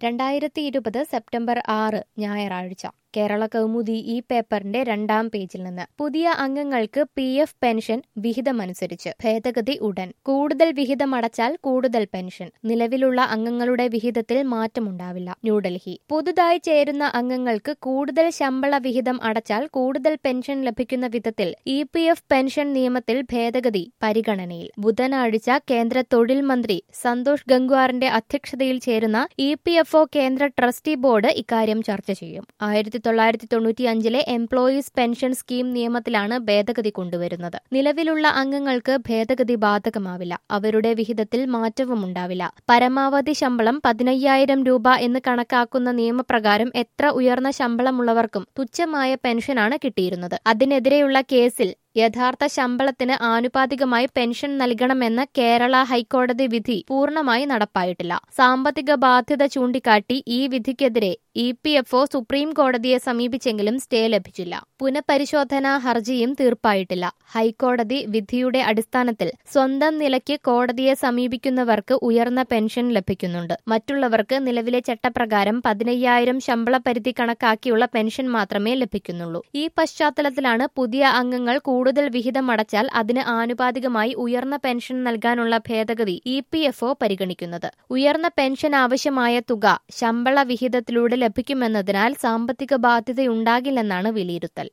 രണ്ടായിരത്തി ഇരുപത് സെപ്റ്റംബർ ആറ് ഞായറാഴ്ച കേരള കൗമുദി ഈ പേപ്പറിന്റെ രണ്ടാം പേജിൽ നിന്ന് പുതിയ അംഗങ്ങൾക്ക് പി എഫ് പെൻഷൻ വിഹിതമനുസരിച്ച് ഭേദഗതി ഉടൻ കൂടുതൽ വിഹിതമടച്ചാൽ കൂടുതൽ പെൻഷൻ നിലവിലുള്ള അംഗങ്ങളുടെ വിഹിതത്തിൽ മാറ്റമുണ്ടാവില്ല ന്യൂഡൽഹി പുതുതായി ചേരുന്ന അംഗങ്ങൾക്ക് കൂടുതൽ ശമ്പള വിഹിതം അടച്ചാൽ കൂടുതൽ പെൻഷൻ ലഭിക്കുന്ന വിധത്തിൽ ഇ പി എഫ് പെൻഷൻ നിയമത്തിൽ ഭേദഗതി പരിഗണനയിൽ ബുധനാഴ്ച കേന്ദ്ര തൊഴിൽ മന്ത്രി സന്തോഷ് ഗംഗ്വാറിന്റെ അധ്യക്ഷതയിൽ ചേരുന്ന ഇ പി എഫ് ഒ കേന്ദ്ര ട്രസ്റ്റി ബോർഡ് ഇക്കാര്യം ചർച്ച ചെയ്യും ആയിരത്തി തൊള്ളായിരത്തി തൊണ്ണൂറ്റിയഞ്ചിലെ എംപ്ലോയീസ് പെൻഷൻ സ്കീം നിയമത്തിലാണ് ഭേദഗതി കൊണ്ടുവരുന്നത് നിലവിലുള്ള അംഗങ്ങൾക്ക് ഭേദഗതി ബാധകമാവില്ല അവരുടെ വിഹിതത്തിൽ മാറ്റവും ഉണ്ടാവില്ല പരമാവധി ശമ്പളം പതിനയ്യായിരം രൂപ എന്ന് കണക്കാക്കുന്ന നിയമപ്രകാരം എത്ര ഉയർന്ന ശമ്പളമുള്ളവർക്കും തുച്ഛമായ പെൻഷനാണ് കിട്ടിയിരുന്നത് അതിനെതിരെയുള്ള കേസിൽ യഥാർത്ഥ ശമ്പളത്തിന് ആനുപാതികമായി പെൻഷൻ നൽകണമെന്ന കേരള ഹൈക്കോടതി വിധി പൂർണ്ണമായി നടപ്പായിട്ടില്ല സാമ്പത്തിക ബാധ്യത ചൂണ്ടിക്കാട്ടി ഈ വിധിക്കെതിരെ E P F O supreme കോടതിയെ സമീപിച്ചെങ്കിലും സ്റ്റേ ലഭിച്ചില്ല പുനഃപരിശോധനാ ഹർജിയും തീർപ്പായിട്ടില്ല ഹൈക്കോടതി വിധിയുടെ അടിസ്ഥാനത്തിൽ സ്വന്തം നിലയ്ക്ക് കോടതിയെ സമീപിക്കുന്നവർക്ക് ഉയർന്ന പെൻഷൻ ലഭിക്കുന്നുണ്ട് മറ്റുള്ളവർക്ക് നിലവിലെ ചട്ടപ്രകാരം പതിനയ്യായിരം ശമ്പള പരിധി കണക്കാക്കിയുള്ള പെൻഷൻ മാത്രമേ ലഭിക്കുന്നുള്ളൂ ഈ പശ്ചാത്തലത്തിലാണ് പുതിയ അംഗങ്ങൾ കൂടുതൽ വിഹിതം അടച്ചാൽ അതിന് ആനുപാതികമായി ഉയർന്ന പെൻഷൻ നൽകാനുള്ള ഭേദഗതി ഇ പി എഫ് ഒ പരിഗണിക്കുന്നത് ഉയർന്ന പെൻഷൻ ആവശ്യമായ തുക ശമ്പള വിഹിതത്തിലൂടെ ലഭിക്കുമെന്നതിനാൽ സാമ്പത്തിക ബാധ്യതയുണ്ടാകില്ലെന്നാണ് വിലയിരുത്തൽ